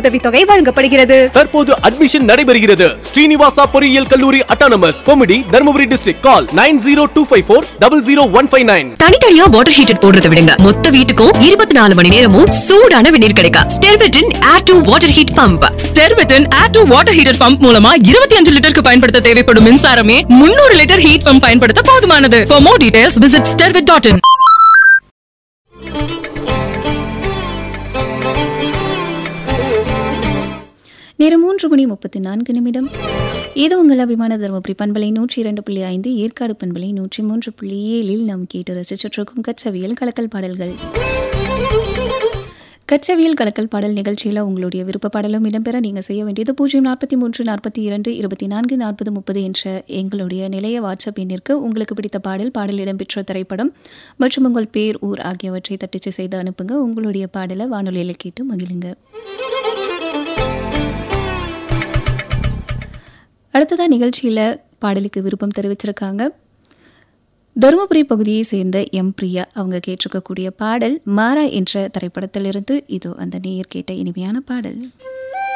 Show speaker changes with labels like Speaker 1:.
Speaker 1: உதவித்தொகை வழங்கப்படுகிறது
Speaker 2: தற்போது அட்மிஷன் நடைபெறுகிறது ஸ்ரீனிவாசா பொறியியல் கல்லூரி அட்டானமஸ் கொமிடி Dharmapuri district call nine zero two five four double zero one five nine
Speaker 3: தனித்தனியா வாட்டர் ஹீட்டர் போடுறத விடுங்க மொத்த வீட்டுக்கும் இருபத்தி நாலு மணி நேரமும் சூடான வெந்நீர் கிடைக்கும் ஸ்டெர்வெட்டின் air to water heat pump ஸ்டெர்வெட்டின் air to water heater pump மூலமா இருபத்தி அஞ்சு லிட்டருக்கு பயன்படுத்த தேவைப்படும் மின்சாரமே முன்னூறு லிட்டர் ஹீட் பம்ப் பயன்படுத்த போதுமானது for more details visit Sterwet dot in
Speaker 4: நேரம் மூன்று மணி முப்பத்தி நான்கு நிமிடம் இது உங்கள் அபிமான தருமபுரி பண்பலை நூற்றி இரண்டு புள்ளி ஐந்து ஏற்காடு பண்பலை நூற்றி மூன்று புள்ளி ஏழில் நாம் கேட்டு ரசிச்சிட்ருக்கும் கச்சவியல் கலக்கல் பாடல்கள் கச்சவியல் கலக்கல் பாடல் நிகழ்ச்சியில் உங்களுடைய விருப்ப பாடலும் இடம்பெற நீங்கள் செய்ய வேண்டியது பூஜ்ஜியம் நாற்பத்தி மூன்று நாற்பத்தி இரண்டு இருபத்தி நான்கு நாற்பது முப்பது என்ற எங்களுடைய நிலைய வாட்ஸ்அப் எண்ணிற்கு உங்களுக்கு பிடித்த பாடல் பாடல் இடம்பெற்ற திரைப்படம் மற்றும் உங்கள் பேர் ஊர் ஆகியவற்றை தட்டிச்சு செய்து அனுப்புங்க உங்களுடைய பாடலை வானொலியில் கேட்டு மகிழுங்க அடுத்ததா நிகழ்ச்சியில் பாடலுக்கு விருப்பம் தெரிவிச்சிருக்காங்க தருமபுரி பகுதியை சேர்ந்த எம் பிரியா அவங்க கேட்டிருக்கக்கூடிய பாடல் மாறா என்ற திரைப்படத்திலிருந்து இதோ அந்த நேயர் கேட்ட இனிமையான பாடல்